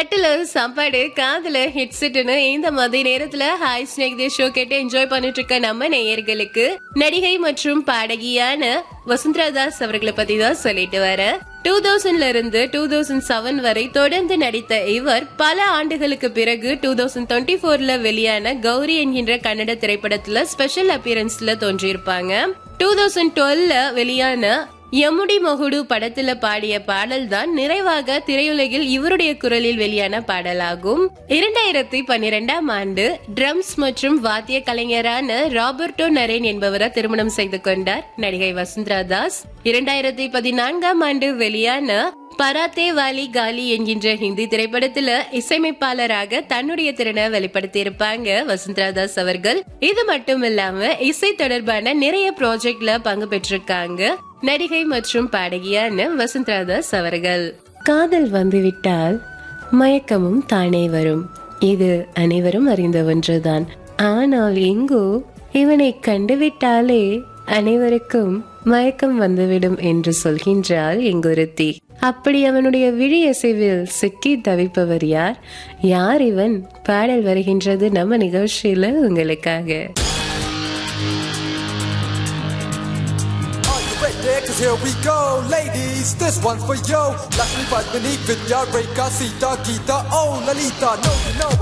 கட்டுல சாப்பாடு காதுல ஹெட்செட்னு இந்த மாதிரி நேரத்துல ஹாய் ஸ்னேக் தே ஷோ கேட்டு என்ஜாய் பண்ணிட்டு இருக்க நம்ம நேயர்களுக்கு நடிகை மற்றும் பாடகியான வசுந்தரா தாஸ் அவர்களை பத்தி தான் சொல்லிட்டு வர டூ தௌசண்ட்ல இருந்து டூ தௌசண்ட் செவன் வரை தொடர்ந்து நடித்த இவர் பல ஆண்டுகளுக்கு பிறகு டூ தௌசண்ட் டுவெண்ட்டி போர்ல வெளியான கௌரி என்கின்ற கன்னட திரைப்படத்துல ஸ்பெஷல் அப்பியரன்ஸ்ல தோன்றியிருப்பாங்க டூ தௌசண்ட் டுவெல்ல வெளியான யமுடி மகுடு படத்துல பாடிய பாடல் தான் நிறைவாக திரையுலகில் இவருடைய குரலில் வெளியான பாடலாகும் இரண்டாயிரத்தி பன்னிரெண்டாம் ஆண்டு ட்ரம்ஸ் மற்றும் வாத்திய கலைஞரான ராபர்டோ நரேன் என்பவரை திருமணம் செய்து கொண்டார் நடிகை வசுந்தரா தாஸ் இரண்டாயிரத்தி பதினான்காம் ஆண்டு வெளியான பராத்தே வாலி காலி என்கின்ற ஹிந்தி திரைப்படத்துல இசையமைப்பாளராக தன்னுடைய திறனை வெளிப்படுத்தியிருப்பாங்க வசுந்தரா தாஸ் அவர்கள் இது மட்டும் இல்லாம இசை தொடர்பான நிறைய ப்ராஜெக்ட்ல பங்கு பெற்றிருக்காங்க நடிகை மற்றும் பாடகியான வசுந்தரா தாஸ் அவர்கள் காதல் வந்துவிட்டால் மயக்கமும் தானே வரும் இது அனைவரும் அறிந்த ஒன்றுதான் ஆனால் எங்கோ இவனை கண்டுவிட்டாலே அனைவருக்கும் மயக்கம் வந்துவிடும் என்று சொல்கின்றாள் எங்குருத்தி அப்படி அவனுடைய விழி அசைவில் சிக்கி தவிப்பவர் யார் யார் இவன் பாடல் வருகின்றது நம்ம நிகழ்ச்சியில உங்களுக்காக Are you ready? Cause here we go, ladies. This one's for you. Lakshmi Padmini Vidya Rekha Sita Gita. Oh, Lalita. No, you know